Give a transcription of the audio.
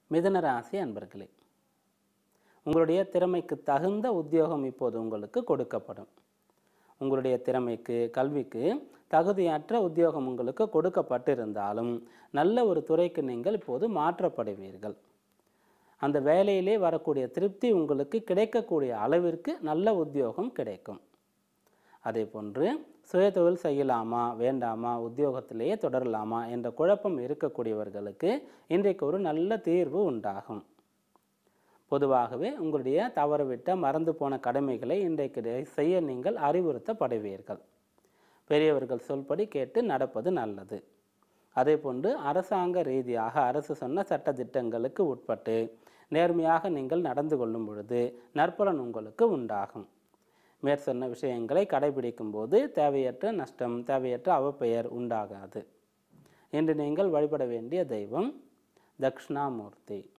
மிதுன ராசி அன்பர்களே உங்களுடைய திறமைக்கு தகுந்த உத்தியோகம் இப்போது உங்களுக்கு கொடுக்கப்படும் உங்களுடைய திறமைக்கு கல்விக்கு தகுதியற்ற உத்தியோகம் உங்களுக்கு கொடுக்கப்பட்டிருந்தாலும் நல்ல ஒரு துறைக்கு நீங்கள் இப்போது மாற்றப்படுவீர்கள் அந்த வேலையிலே வரக்கூடிய திருப்தி உங்களுக்கு கிடைக்கக்கூடிய அளவிற்கு நல்ல உத்தியோகம் கிடைக்கும் அதே போன்று சுயதொழில் செய்யலாமா வேண்டாமா உத்தியோகத்திலேயே தொடரலாமா என்ற குழப்பம் இருக்கக்கூடியவர்களுக்கு இன்றைக்கு ஒரு நல்ல தீர்வு உண்டாகும் பொதுவாகவே உங்களுடைய தவறவிட்ட மறந்து போன கடமைகளை இன்றைக்கு செய்ய நீங்கள் அறிவுறுத்தப்படுவீர்கள் பெரியவர்கள் சொல்படி கேட்டு நடப்பது நல்லது அதே போன்று அரசாங்க ரீதியாக அரசு சொன்ன சட்ட திட்டங்களுக்கு உட்பட்டு நேர்மையாக நீங்கள் நடந்து கொள்ளும் பொழுது நற்பலன் உங்களுக்கு உண்டாகும் மேற்சொன்ன விஷயங்களை கடைபிடிக்கும் போது தேவையற்ற நஷ்டம் தேவையற்ற அவப்பெயர் உண்டாகாது இன்று நீங்கள் வழிபட வேண்டிய தெய்வம் தக்ஷணாமூர்த்தி